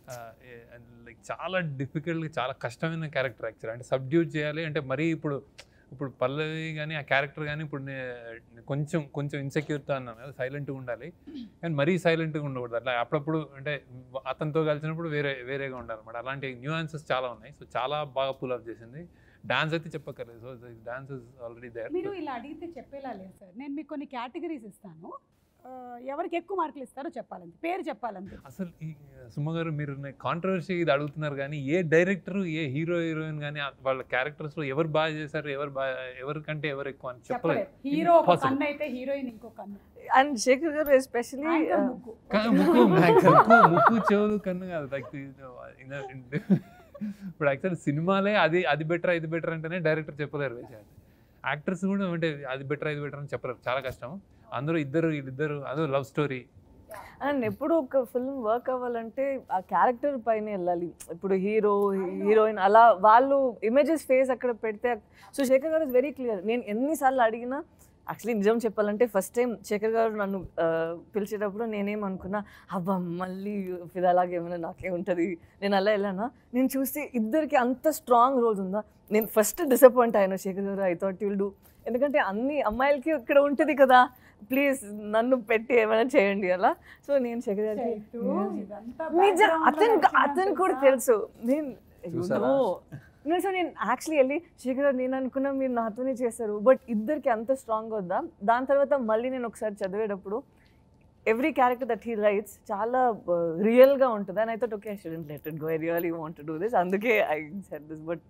లైక్ చాలా డిఫికల్ట్ చాలా కష్టమైన క్యారెక్టర్ యాక్చువల్ అంటే సబ్డ్యూట్ చేయాలి అంటే మరీ ఇప్పుడు ఇప్పుడు పల్లవి కానీ ఆ క్యారెక్టర్ కానీ ఇప్పుడు నే- కొంచెం కొంచెం ఇన్సెక్యూర్తో అన్నాను కదా సైలెంట్గా ఉండాలి కానీ మరీ సైలెంట్గా ఉండకూడదు అట్లా అప్పుడప్పుడు అంటే అతనితో కలిసినప్పుడు వేరే వేరేగా ఉండాలి అనమాట అలాంటి న్యూఆన్సెస్ చాలా ఉన్నాయి సో చాలా బాగా పుల్ అప్ చేసింది డాన్స్ అయితే చెప్పక్కర్లేదు so dance is already there మీరు ఇలా అడిగితే చెప్పేలా లేదు సార్ నేను మీకు కొన్ని కేటగిరీస్ ఇస్తాను ఆ, ఎవరికి ఎక్కువ మార్కులు ఇస్తారో చెప్పాలంతే పేరు చెప్పాలంతే అసలు ఈ సుమ గారు మీరు కాంట్రవర్సీ ఇది అడుగుతున్నారు కానీ ఏ డైరెక్టర్ ఏ హీరో హీరోయిన్ కానీ వాళ్ళ క్యారెక్టర్స్ లో ఎవరు బాగా చేశారు ఎవరు బాగా ఎవరికంటే ఎవరు ఎక్కువ అని చెప్పలేదు చెప్పలేదు హీరో ఒక Impossible. కన్ను అయితే హీరోయిన్ ఇంకో కన్ను అండ్ శేఖర్ గారు ఎస్పెషలీ యాంకర్ ముక్కు కా- ముక్కు ముక్కు ముక్కు చెవులు కన్ను కాదు లైక్ ఇప్పుడు యాక్చువల్ సినిమాలే అది అది బెటర్ ఇది బెటర్ అంటేనే డైరెక్టర్ చెప్పలేరు యాక్టర్స్ కూడా అంటే అది బెటర్ ఇది బెటర్ అని చెప్పలేరు చాలా కష్టం అందరూ ఇద్దరు వీళ్ళిద్దరు అదో లవ్ స్టోరీ అండ్ ఎప్పుడు ఒక ఫిల్మ్ వర్క్ అవ్వాలంటే ఆ క్యారెక్టర్ పైన వెళ్ళాలి ఇప్పుడు హీరో హీరోయిన్ అలా వాళ్ళు ఇమేజెస్ ఫేస్ అక్కడ పెడితే సో శేఖర్ గారు ఇస్ వెరీ క్లియర్ నేను ఎన్నిసార్లు అడిగినా యాక్చువల్లీ నిజం చెప్పాలంటే ఫస్ట్ టైం శేఖర్ గారు నన్ను ఆ, పిలిచేటప్పుడు నేనేం అనుకున్నా అబ్బా మళ్ళీ ఫిదాలాగా ఏమైనా నాకే ఉంటుంది నేను అలా వెళ్ళానా నేను చూస్తే ఇద్దరికి అంత స్ట్రాంగ్ రోల్స్ ఉందా నేను ఫస్ట్ డిసప్పాయింట్ అయినా శేఖర్ గారు ఐ థాట్ విల్ డూ ఎందుకంటే అన్ని అమ్మాయిలకి ఇక్కడ ఉంటుంది కదా ప్లీజ్ నన్ను పెట్టి ఏమైనా చేయండి అలా సో నేను శేఖర్ గారికి చైతు, ఇదంతా నిజం background లో అతను నడిచినంత అతను కూడా తెలుసా? తెలుసు నేను చూసారా? నేను సో నేను యాక్చువల్లీ వెళ్ళి శేఖర్ గారు నేను అనుకున్నా మీరు నాతోనే చేస్తారు బట్ ఇద్దరికి అంత స్ట్రాంగ్ వద్దా దాని తర్వాత మళ్ళీ నేను ఒకసారి చదివేటప్పుడు every character that he writes చాలా రియల్గా ఉంటుంది and I thought okay I shouldn't let it go I really want do this అందుకే I set this but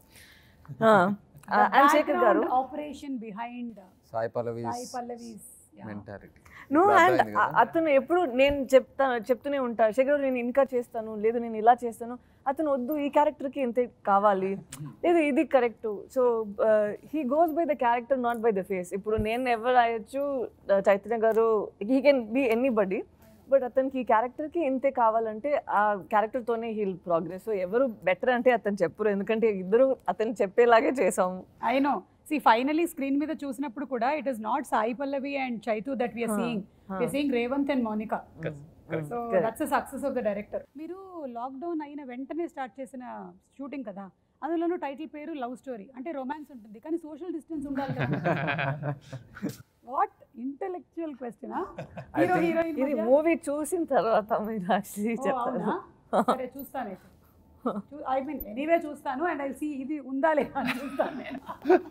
and Shekhar garu operation behind Sai Pallavi Sai Pallavi's mentality no and అతను ఎప్పుడు నేను చెప్తా చెప్తూనే ఉంటా శేఖర్ నేను ఇంకా చేస్తాను లేదు నేను ఇలా చేస్తాను అతను వద్దు ఈ క్యారెక్టర్కి ఇంతే కావాలి లేదు ఇది correct so he goes by the character not by the face ఇప్పుడు నేను ఎవరు అయ్యొచ్చు uh, Chaitanya garu he can be anybody but అతనికి ఈ క్యారెక్టర్కి ఇంతే కావాలంటే ఆ క్యారెక్టర్తోనే హీల్ ప్రోగ్రెస్ సో ఎవరు బెటర్ అంటే అతను చెప్పరు ఎందుకంటే ఇద్దరు అతను చెప్పేలాగే చేసాము I know see finally screen మీద చూసినప్పుడు కూడా it is not Sai Pallavi and Chaitu that we're Huh, seeing huh. We're seeing Revanth and Monica so Correct. That's success of the director మీరు లాక్డౌన్ అయిన వెంటనే స్టార్ట్ చేసిన షూటింగ్ కదా అందులోనూ టైటిల్ పేరు లవ్ స్టోరీ అంటే రొమాన్స్ ఉంటుంది కానీ సోషల్ డిస్టెన్స్ ఉండాలి కదా what intellectual question hero heroine ఇది మూవీ చూసిన తర్వాత మీరు యాక్చువల్లీ చెప్తారు అవునా సరే చూస్తాను ఐ మీన్ ఎనీవే చూస్తాను అండ్ ఐ సీ ఇది ఉందా లేదా అని చూస్తాను నేను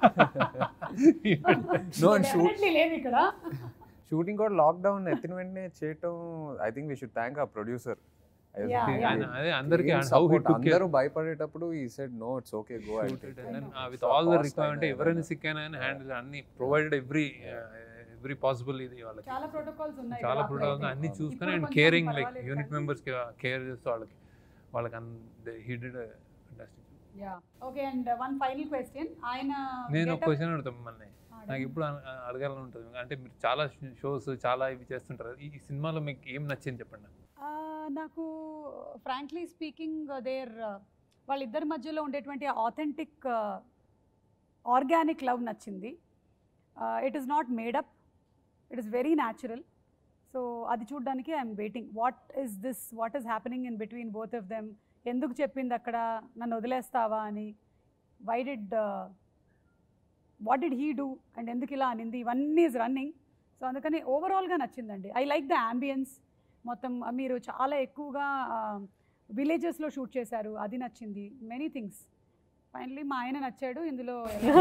No, and shoot- Definitely లేదు ఇక్కడ షూటింగ్ కూడా లాక్డౌన్ ఎత్తిన వెంటనే చేయటం I think we should thank ఆ ప్రొడ్యూసర్ Yeah, yeah. అదే అందరికీ హౌ హిట్ అందరూ భయపడేటప్పుడు he said no it's okay go with So all the cost requirement అయినా ఎవరైనా ఏదైనా. సిక్ అయినా హ్యాండిల్ అన్ని ప్రొవైడెడ్ ఎవ్రీ ఎవ్రీ పాసిబుల్ ఇది వాళ్ళకి చాలా ప్రోటోకాల్స్ ఉన్నాయి చాలా కదా ప్రోడక్ట్స్ అప్పుడైతే. అన్ని అవును. చూసుకొని ఇప్పుడు అండ్ కొంచెం కేరింగ్ లైక్ పర్వాలేదు యూనిట్ కానీ- మెంబర్స్ కి కేర్ చేస్తూ వాళ్ళకి వాళ్ళకి హీడెడ్ yeah okay and one final question ఆయన నేను ఒక getup- క్వశ్చన్ అడుగుతాను మిమ్మల్ని ఆ, నాకు ఇప్పుడు అడగాలని ఉంటుంది అంటే మీరు చాలా షోస్ చాలా ఇవి చేస్తుంటారు ఈ ఈ సినిమాలో మీకు ఏం నచ్చింది చెప్పండి ఆ, నాకు ఫ్రాంక్లీ స్పీకింగ్ దేర్ వాళ్ళిద్దరి మధ్యలో ఉండేటువంటి ఆథెంటిక్ ఆర్గానిక్ లవ్ నచ్చింది it is not made up it is very natural so అది చూడడానికి I'm waiting what is this what is happening in between both of them ఎందుకు చెప్పింది అక్కడ నన్ను వదిలేస్తావా అని why did what did he do and ఎందుకు ఇలా అనింది ఇవన్నీ ఇస్ రన్నింగ్ సో అందుకని ఓవరాల్గా నచ్చిందండి ఐ లైక్ ద అంబియన్స్ మొత్తం ఆ, మీరు చాలా ఎక్కువగా విలేజెస్లో షూట్ చేశారు అది నచ్చింది మెనీ థింగ్స్ ఫైనలీ మా ఆయన నచ్చాడు ఇందులో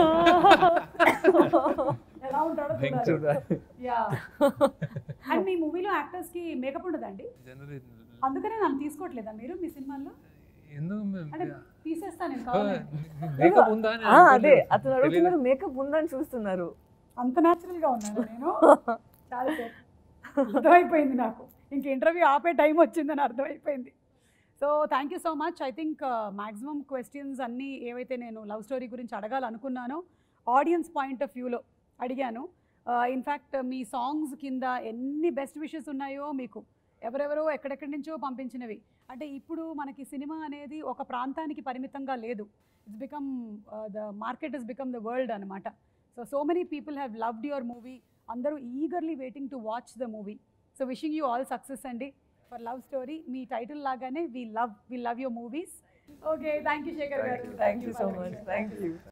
ఎలా ఉంటాడో యా అండ్ మీ మూవీలో యాక్టర్స్కి మేకప్ ఉండదండి జనరల్ అందుకనే నన్ను తీసుకోవట్లేదా మీరు మీ సినిమాల్లో ఎందుకు అంటే తీసేస్తాను నేను కావాలంటే మేకప్ ఉందా అని ఆ, అదే అనుకోలేదు. అతను అడుగుతున్నారు మేకప్ ఉందని చూస్తున్నారు అంత న్యాచురల్గా ఉన్నాను నేను చాలా సేపు అర్థమైపోయింది నాకు ఇంక ఇంటర్వ్యూ ఆపే టైం వచ్చిందని అర్థమైపోయింది so thank you so much I think maximum questions అన్నీ ఏవైతే నేను లవ్ స్టోరీ గురించి అడగాలనుకున్నానో ఆడియన్స్ పాయింట్ ఆఫ్ వ్యూలో అడిగాను ఇన్ఫ్యాక్ట్ మీ సాంగ్స్ కింద ఎన్ని బెస్ట్ విషెస్ ఉన్నాయో మీకు ఎవరెవరో ఎక్కడెక్కడి నుంచో పంపించినవి అంటే ఇప్పుడు మనకి సినిమా అనేది ఒక ప్రాంతానికి పరిమితంగా లేదు it's become the market is become the world అనమాట so so many people have loved your movie అందరూ eagerly waiting to watch the movie so wishing you all success అండి ఫర్ లవ్ స్టోరీ మీ title లాగానే we love we love your movies okay thank you Sekhar garu thank you so much thank you